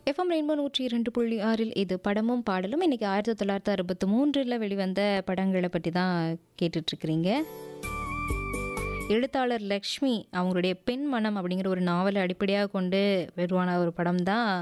FM rainbow நூற்றி இரண்டு புள்ளி ஆறில் இது படமும் பாடலும் இன்னைக்கு ஆயிரத்தி தொள்ளாயிரத்தி அறுபத்தி மூன்றில் வெளிவந்த படங்களை பற்றி தான் கேட்டுட்ருக்கிறீங்க எழுத்தாளர் லக்ஷ்மி அவங்களுடைய பெண் மனம் அப்படிங்கிற ஒரு நாவலை அடிப்படையாக கொண்டு வருவான ஒரு படம் தான்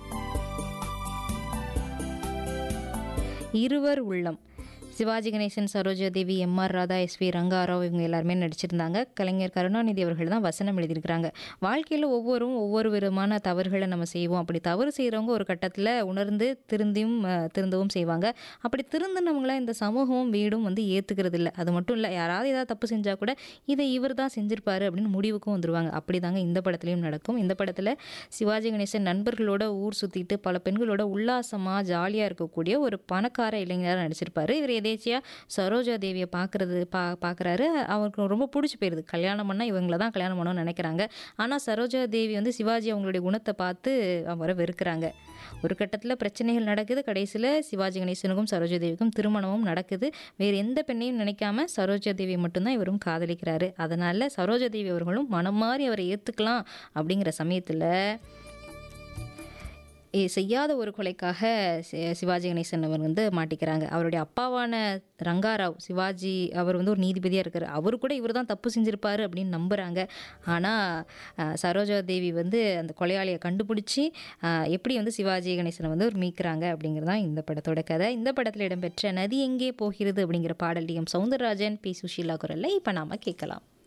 இருவர் உள்ளம் சிவாஜி கணேசன் சரோஜா தேவி எம்ஆர் ராதா எஸ்வி ரங்காராவ் இவங்க எல்லாருமே நடிச்சிருந்தாங்க கலைஞர் கருணாநிதி அவர்கள் தான் வசனம் எழுதியிருக்கிறாங்க வாழ்க்கையில் ஒவ்வொரும் ஒவ்வொரு விதமான தவறுகளை நம்ம செய்வோம் அப்படி தவறு செய்கிறவங்க ஒரு கட்டத்தில் உணர்ந்து திருந்தியும் அஹ், திருந்தவும் செய்வாங்க அப்படி திருந்தினவங்கள இந்த சமூகமும் வீடும் வந்து ஏற்றுக்கிறது இல்லை அது மட்டும் இல்லை யாராவது ஏதாவது தப்பு செஞ்சால் கூட இதை இவர் தான் செஞ்சிருப்பாரு அப்படின்னு முடிவுக்கும் வந்துருவாங்க அப்படி தாங்க இந்த படத்துலையும் நடக்கும் இந்த படத்தில் சிவாஜி கணேசன் நண்பர்களோட ஊர் சுற்றிட்டு பல பெண்களோட உல்லாசமாக ஜாலியாக இருக்கக்கூடிய ஒரு பணக்கார இளைஞராக நடிச்சிருப்பாரு இவர் எதேச்சியாக சரோஜா தேவியை பார்க்குறது பா பார்க்குறாரு அவருக்கு ரொம்ப பிடிச்சி போயிருது கல்யாணம் பண்ணால் இவங்கள தான் கல்யாணம் பண்ணணும்னு நினைக்கிறாங்க ஆனால் சரோஜா தேவி வந்து சிவாஜி அவங்களுடைய குணத்தை பார்த்து அவரை வெறுக்கிறாங்க ஒரு கட்டத்தில் பிரச்சனைகள் நடக்குது கடைசியில் சிவாஜி கணேசனுக்கும் சரோஜா தேவிக்கும் திருமணமும் நடக்குது வேறு எந்த பெண்ணையும் நினைக்காம சரோஜா தேவி மட்டும்தான் இவரும் காதலிக்கிறாரு அதனால் சரோஜா தேவி அவர்களும் மனம் மாறி அவரை ஏற்றுக்கலாம் அப்படிங்கிற சமயத்தில் இ- செய்யாத ஒரு கொலைக்காக சி- சிவாஜி கணேசன் அவர் வந்து மாட்டிக்கிறாங்க அவருடைய அப்பாவான ரங்காராவ் சிவாஜி அவர் வந்து ஒரு நீதிபதியாக இருக்கார் அவர் கூட இவர் தான் தப்பு செஞ்சிருப்பாரு அப்படின்னு நம்புகிறாங்க ஆனால் சரோஜா தேவி வந்து அந்த கொலையாளியை கண்டுபிடிச்சி அஹ், எப்படி வந்து சிவாஜி கணேசனை வந்து ஒரு மீட்கிறாங்க அப்படிங்கிறது தான் இந்த படத்தோட கதை இந்த படத்தில் இடம்பெற்ற நதி எங்கே போகிறது அப்படிங்கிற பாடல் T M Soundararajan P Susheela குரலில் இப்போ நாம் கேட்கலாம்